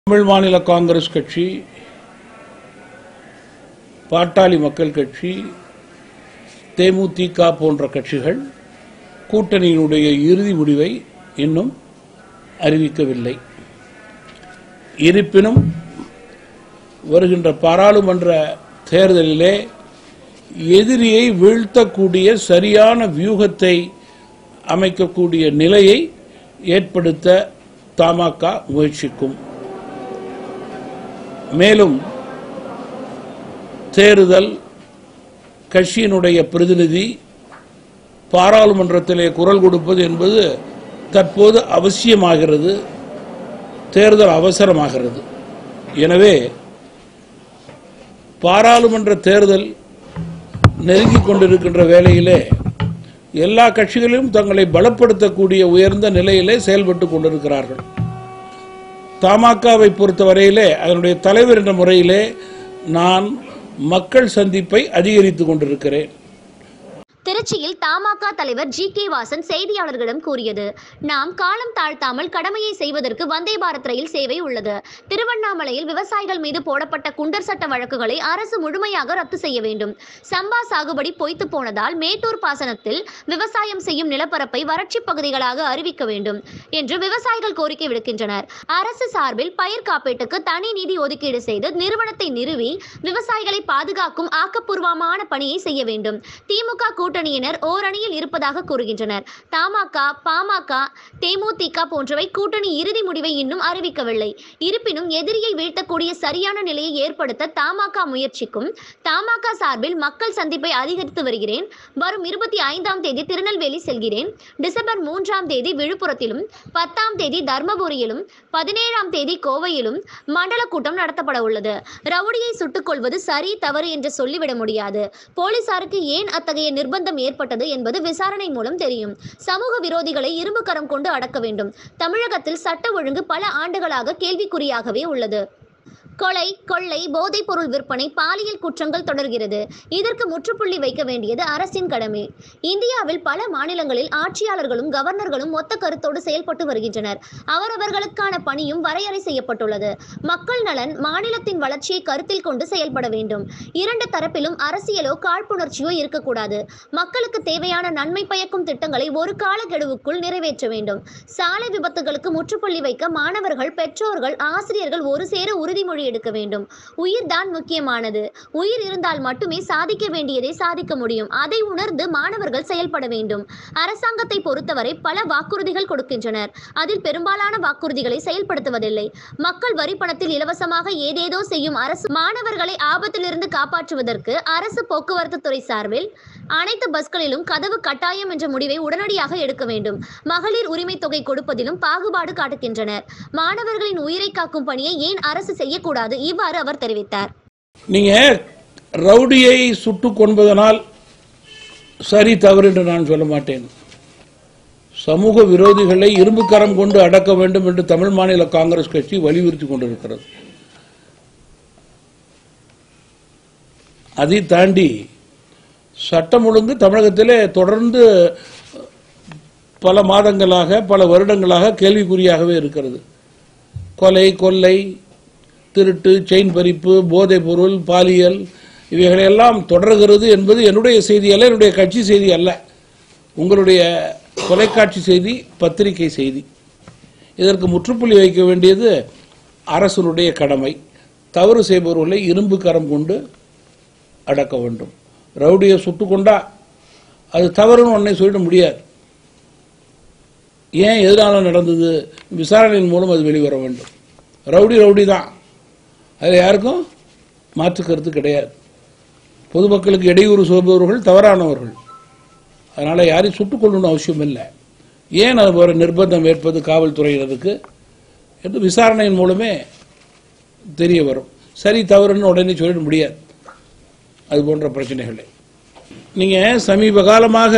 தமிழ் மாநில காங்கிரஸ் கட்சி பாட்டாளி மக்கள் கட்சி தேமுதிக போன்ற கட்சிகள் கூட்டணியினுடைய இறுதி முடிவை இன்னும் அறிவிக்கவில்லை இருப்பினும் வருகின்ற பாராளுமன்ற தேர்தலிலே எதிரியை வீழ்த்தக்கூடிய சரியான வியூகத்தை அமைக்கக்கூடிய நிலையை ஏற்படுத்த தமாக முயற்சிக்கும் மேலும் தேர்தல் கட்சியினுடைய பிரதிநிதி பாராளுமன்றத்திலே குரல் கொடுப்பது என்பது தற்போது அவசியமாகிறது தேர்தல் அவசரமாகிறது எனவே பாராளுமன்ற தேர்தல் நெருங்கிக் கொண்டிருக்கின்ற வேளையிலே எல்லா கட்சிகளிலும் தங்களை பலப்படுத்தக்கூடிய உயர்ந்த நிலையிலே செயல்பட்டு கொண்டிருக்கிறார்கள் தமாகவை பொறுத்தவரையிலே அதனுடைய தலைவர் என்ற முறையிலே நான் மக்கள் சந்திப்பை அதிகரித்துக் கொண்டிருக்கிறேன் திருச்சியில் தமாக தலைவர் ஜி கே வாசன் செய்தியாளர்களிடம் கூறியது நாம் காலம் தாழ்த்தாமல் கடமையை செய்வதற்கு வந்தே பாரத் ரயில் சேவை உள்ளது திருவண்ணாமலையில் விவசாயிகள் மீது போடப்பட்ட குண்டர் சட்ட வழக்குகளை அரசு முழுமையாக ரத்து செய்ய வேண்டும் சம்பா சாகுபடி பொய்த்து போனதால் மேட்டூர் பாசனத்தில் விவசாயம் செய்யும் நிலப்பரப்பை வறட்சி பகுதிகளாக அறிவிக்க வேண்டும் என்று விவசாயிகள் கோரிக்கை விடுக்கின்றனர் அரசு சார்பில் பயிர் காப்பீட்டுக்கு தனி நிதி ஒதுக்கீடு செய்து நிறுவனத்தை நிறுவி விவசாயிகளை பாதுகாக்கும் ஆக்கப்பூர்வமான பணியை செய்ய வேண்டும் திமுக கூட்டணியினர் ஓரணியில் இருப்பதாக கூறுகின்றனர் தமாக பாமக தேமுதிக போன்றவை கூட்டணி இறுதி முடிவை இன்னும் அறிவிக்கவில்லை இருப்பினும் எதிரியை வீழ்த்தக்கூடிய சரியான நிலையை ஏற்படுத்த தமாக முயற்சிக்கும் தமாக சார்பில் மக்கள் சந்திப்பை அதிகரித்து வருகிறேன் வரும் இருபத்தி ஐந்தாம் தேதி திருநெல்வேலி செல்கிறேன் டிசம்பர் மூன்றாம் தேதி விழுப்புரத்திலும் பத்தாம் தேதி தர்மபுரியிலும் பதினேழாம் தேதி கோவையிலும் மண்டல கூட்டம் நடத்தப்பட உள்ளது ரவுடியை சுட்டுக் கொள்வது சரி தவறு என்று சொல்லிவிட முடியாது போலீசாருக்கு ஏன் அத்தகைய நிர்பந்தம் ஏற்பட்டது என்பது விசாரணை மூலம் தெரியும் சமூக விரோதிகளை இரும்பு கரம் கொண்டு அடக்க வேண்டும் தமிழகத்தில் சட்ட ஒழுங்கு பல ஆண்டுகளாக கேள்விக்குறியாகவே உள்ளது கொலை கொள்ளை போதைப் பொருள் விற்பனை பாலியல் குற்றங்கள் தொடர்கிறது இதற்கு முற்றுப்புள்ளி வைக்க வேண்டியது அரசின் கடமை இந்தியாவில் பல மாநிலங்களில் ஆட்சியாளர்களும் கவர்னர்களும் ஒத்த கருத்தோடு செயல்பட்டு வருகின்றனர் அவரவர்களுக்கான பணியும் வரையறை செய்யப்பட்டுள்ளது மக்கள் நலன் மாநிலத்தின் வளர்ச்சியை கருத்தில் கொண்டு செயல்பட வேண்டும் இரண்டு தரப்பிலும் அரசியலோ காழ்ப்புணர்ச்சியோ இருக்கக்கூடாது மக்களுக்கு தேவையான நன்மை பயக்கும் திட்டங்களை ஒரு காலக்கெடுவுக்குள் நிறைவேற்ற வேண்டும் சாலை விபத்துகளுக்கு முற்றுப்புள்ளி வைக்க மாணவர்கள் பெற்றோர்கள் ஆசிரியர்கள் ஒரு சேர உறுதிமொழி எடுக்க வேண்டும் உயிர்தான் முக்கியமானது உயிர் இருந்தால் மட்டுமே சாதிக்க வேண்டியதை சாதிக்க முடியும் அதை உணர்ந்து மாணவர்கள் செயல்பட வேண்டும் அரசாங்கத்தை பொறுத்தவரை பல வாக்குறுதிகள் கொடுக்கின்றனர் அதில் பெரும்பாலான வாக்குறுதிகளை செயல்படுத்துவதில்லை மக்கள் வரி பணத்தில் இலவசமாக ஏதேதோ செய்யும் அரசு மாணவர்களை ஆபத்திலிருந்து காப்பாற்றுவதற்கு அரசு போக்குவரத்து துறை சார்பில் அனைத்து பஸ்களிலும் கதவு கட்டாயம் என்ற முடிவை உடனடியாக எடுக்க வேண்டும் மகளிர் உரிமை தொகை கொடுப்பதிலும் பாகுபாடு காட்டுகின்றனர் மாணவர்களின் உயிரை காக்கும் பணியை ஏன் அரசு செய்யக்கூடாது இவ்வாறு அவர் தெரிவித்தார் நீங்க ரவுடியை சுட்டுக் கொன்பதனால் சரி தவறு என்று நான் சொல்ல மாட்டேன் சமூக விரோதிகளை இரும்பு கரம் கொண்டு அடக்க வேண்டும் என்று தமிழ் மாநில காங்கிரஸ் கட்சி வலியுறுத்தி கொண்டிருக்கிறது அதை தாண்டி சட்டம் ஒழுங்கு தமிழகத்திலே தொடர்ந்து பல மாதங்களாக பல வருடங்களாக கேள்விக்குறியாகவே இருக்கிறது கொலை கொள்ளை திருட்டு செயின் பறிப்பு போதைப் பொருள் பாலியல் இவைகளெல்லாம் தொடர்கிறது என்பது என்னுடைய செய்தி அல்ல என்னுடைய கட்சி செய்தி அல்ல உங்களுடைய தொலைக்காட்சி செய்தி பத்திரிகை செய்தி இதற்கு முற்றுப்புள்ளி வைக்க வேண்டியது அரசனுடைய கடமை தவறு செய்பவர்களை இரும்பு கரம் கொண்டு அடக்க வேண்டும் ரவுடியை சுட்டு கொண்டா அது தவறுன்னு உடனே சொல்லிட முடியாது ஏன் எதனால நடந்தது விசாரணையின் மூலம் அது வெளிவர வேண்டும் ரவுடி ரவுடி தான் அதில் யாருக்கும் மாற்று கருத்து கிடையாது பொதுமக்களுக்கு இடையூறு சொல்பவர்கள் தவறானவர்கள் அதனால் யாரையும் சுட்டுக் கொள்ளணும்னு அவசியம் இல்லை ஏன் அது ஒரு நிர்பந்தம் ஏற்பது காவல்துறையினருக்கு என்று விசாரணையின் மூலமே தெரிய வரும் சரி தவறுன்னு உடனே சொல்லிட முடியாது அது போன்ற பிரச்சனைகளை நீங்கள் சமீப காலமாக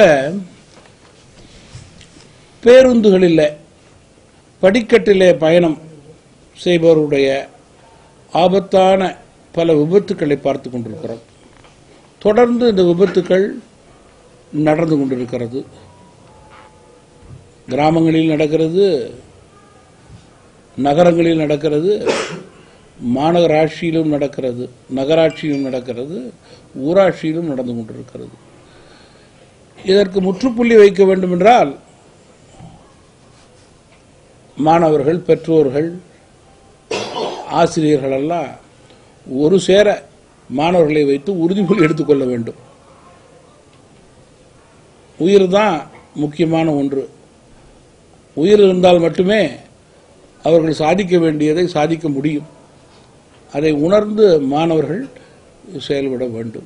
பேருந்துகளில் படிக்கட்டிலே பயணம் செய்பவருடைய ஆபத்தான பல விபத்துக்களை பார்த்து கொண்டிருக்கிறோம் தொடர்ந்து இந்த விபத்துக்கள் நடந்து கொண்டிருக்கிறது கிராமங்களில் நடக்கிறது நகரங்களில் நடக்கிறது மாநகராட்சியிலும் நடக்கிறது நகராட்சியிலும் நடக்கிறது ஊராட்சியிலும் நடந்து கொண்டிருக்கிறது இதற்கு முற்றுப்புள்ளி வைக்க வேண்டும் என்றால் மாணவர்கள் பெற்றோர்கள் ஆசிரியர்கள் எல்லாம் ஒரு சேர மாணவர்களை வைத்து உறுதிமொழி எடுத்துக்கொள்ள வேண்டும் உயிர் தான் முக்கியமான ஒன்று உயிர் இருந்தால் மட்டுமே அவர்கள் சாதிக்க வேண்டியதை சாதிக்க முடியும் அதை உணர்ந்து மாணவர்கள் செயல்பட வேண்டும்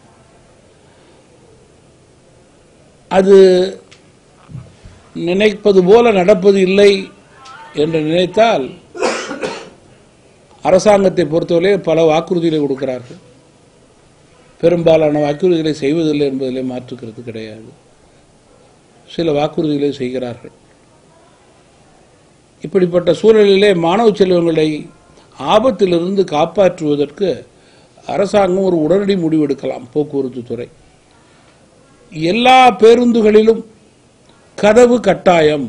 அது நினைப்பது போல நடப்பது இல்லை என்று நினைத்தால் அரசாங்கத்தை பொறுத்தவரை பல வாக்குறுதிகளை கொடுக்கிறார்கள் பெரும்பாலான வாக்குறுதிகளை செய்வதில்லை என்பதிலே மாற்றுக்கிறது கிடையாது சில வாக்குறுதிகளை செய்கிறார்கள் இப்படிப்பட்ட சூழலிலே மாணவ செல்வங்களை ஆபத்திலிருந்து காப்பாற்றுவதற்கு அரசாங்கம் ஒரு உடனடி முடிவு எடுக்கலாம் போக்குவரத்து துறை எல்லா பேருந்துகளிலும் கதவு கட்டாயம்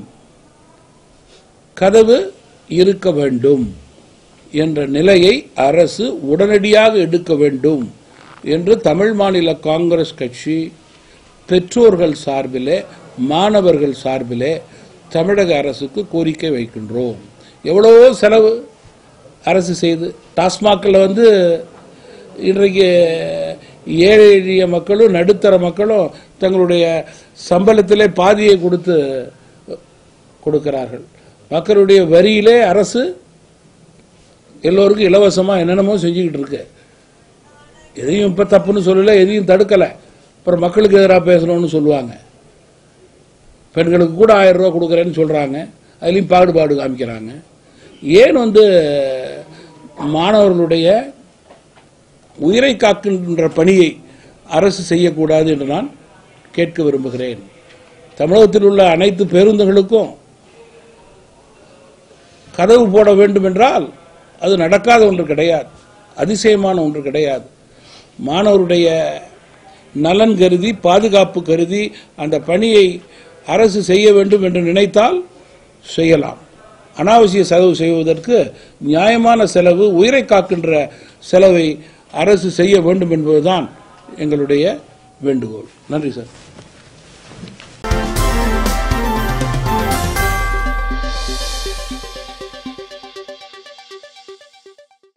கதவு இருக்க வேண்டும் என்ற நிலையை அரசு உடனடியாக எடுக்க வேண்டும் என்று தமிழ் மாநில காங்கிரஸ் கட்சி பெற்றோர்கள் சார்பிலே மாணவர்கள் சார்பிலே தமிழக அரசுக்கு கோரிக்கை வைக்கின்றோம் எவ்வளவோ செலவு அரசு செய்து டாஸ்மாகில் வந்து இன்றைக்கு ஏழை எளிய மக்களும் நடுத்தர மக்களும் தங்களுடைய சம்பளத்திலே பாதியை கொடுத்து கொடுக்கிறார்கள் மக்களுடைய வரியிலே அரசு எல்லோருக்கும் இலவசமாக என்னென்னமோ செஞ்சுக்கிட்டு இருக்கு எதையும் இப்போ தப்புன்னு சொல்லல எதையும் தடுக்கலை அப்புறம் மக்களுக்கு எதிராக பேசணும்னு சொல்லுவாங்க பெண்களுக்கு கூட ஆயிரம் ரூபா கொடுக்குறேன்னு சொல்கிறாங்க அதுலேயும் பாகுபாடு காமிக்கிறாங்க ஏன் வந்து மாணவர்களுடைய உயிரை காக்கின்ற பணியை அரசு செய்யக்கூடாது என்று நான் கேட்க விரும்புகிறேன் தமிழகத்தில் உள்ள அனைத்து பேருந்துகளுக்கும் கதவு போட வேண்டும் என்றால் அது நடக்காத ஒன்று கிடையாது அதிசயமான ஒன்று கிடையாது மாணவருடைய நலன் கருதி பாதுகாப்பு கருதி அந்த பணியை அரசு செய்ய வேண்டும் என்று நினைத்தால் செய்யலாம் அனாவசிய செலவு செய்வதற்கு நியாயமான செலவு உயிரை காக்கின்ற செலவை அரசு செய்ய வேண்டும் என்பதுதான் எங்களுடைய வேண்டுகோள் நன்றி சார்